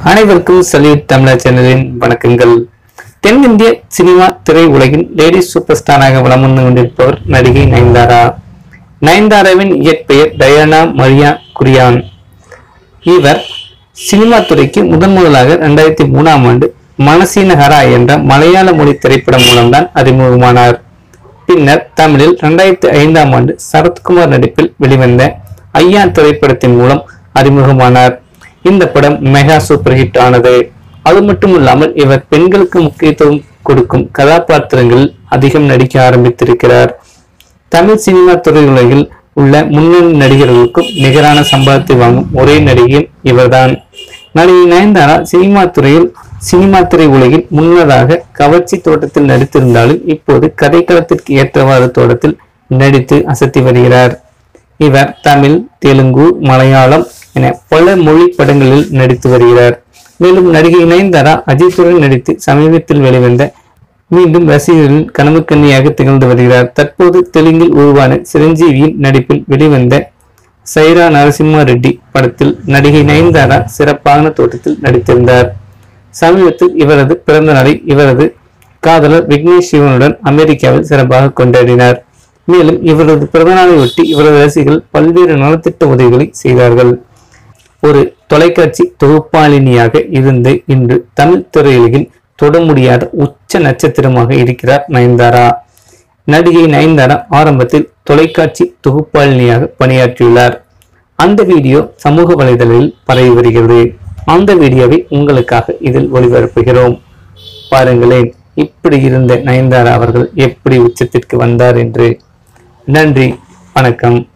அனைவருக்கும் சல்யூட் தமிழா சேனலின் வணக்கங்கள் தென்னிந்திய சினிமா திரை உலகின் லேடி சூப்பர் ஸ்டாராக வலம் வந்து கொண்டிருப்பவர் நடிகை நயன்தாரா நயன்தாராவின் இயற்பெயர் டயானா மரியா குரியான் இவர் சினிமா துறைக்கு முதன் முதலாக இரண்டாயிரத்தி மூணாம் ஆண்டு மனசீனஹரா என்ற மலையாள மொழி திரைப்படம் மூலம்தான் அறிமுகமானார் பின்னர் தமிழில் இரண்டாயிரத்தி ஐந்தாம் ஆண்டு சரத்குமார் நடிப்பில் வெளிவந்த ஐயா திரைப்படத்தின் மூலம் அறிமுகமானார் இந்த படம் மெகா சூப்பர் ஹிட் ஆனது அது மட்டும் இல்லாமல் இவர் பெண்களுக்கு முக்கியத்துவம் கொடுக்கும் கதாபாத்திரங்களில் அதிகம் நடிக்க ஆரம்பித்திருக்கிறார் தமிழ் சினிமா துறையுலகில் உள்ள முன்னணி நடிகர்களுக்கும் நிகரான சம்பளத்தை வாங்கும் ஒரே நடிகையும் இவர்தான் நடிகை நயன்தாரா சினிமா துறையில் சினிமா திரை உலகில் முன்னதாக கவர்ச்சி தோட்டத்தில் நடித்திருந்தாலும் இப்போது கதைக்களத்திற்கு ஏற்றவாறு தோட்டத்தில் நடித்து அசத்தி வருகிறார் இவர் தமிழ் தெலுங்கு மலையாளம் என பல மொழி படங்களில் நடித்து வருகிறார் மேலும் நடிகை நயன்தாரா அஜித்துடன் நடித்து சமீபத்தில் வெளிவந்த மீண்டும் ரசிகர்களின் கனவு கன்னியாக திகழ்ந்து வருகிறார் தற்போது தெலுங்கில் உருவான சிரஞ்சீவியின் நடிப்பில் வெளிவந்த சைரா நரசிம்ம ரெட்டி படத்தில் நடிகை நயன்தாரா சிறப்பான தோட்டத்தில் நடித்திருந்தார் சமீபத்தில் இவரது பிறந்த நாளை இவரது காதலர் விக்னேஷ் சிவனுடன் அமெரிக்காவில் சிறப்பாக கொண்டாடினார் மேலும் இவரது பிறந்தநாளை ஒட்டி இவரது ரசிகர்கள் பல்வேறு நலத்திட்ட உதவிகளை செய்தார்கள் ஒரு தொலைக்காட்சி தொகுப்பாளினியாக இருந்து இன்று தமிழ் திரையுலகில் தொட முடியாத உச்ச நட்சத்திரமாக இருக்கிறார் நயன்தாரா நடிகை நயன்தாரா ஆரம்பத்தில் தொலைக்காட்சி தொகுப்பாளினியாக பணியாற்றியுள்ளார் அந்த வீடியோ சமூக வலைதளத்தில் பரவி வருகிறது அந்த வீடியோவை உங்களுக்காக இதில் ஒளிபரப்புகிறோம் பாருங்களேன் இப்படி இருந்த நயன்தாரா அவர்கள் எப்படி உச்சத்திற்கு வந்தார் என்று நன்றி வணக்கம்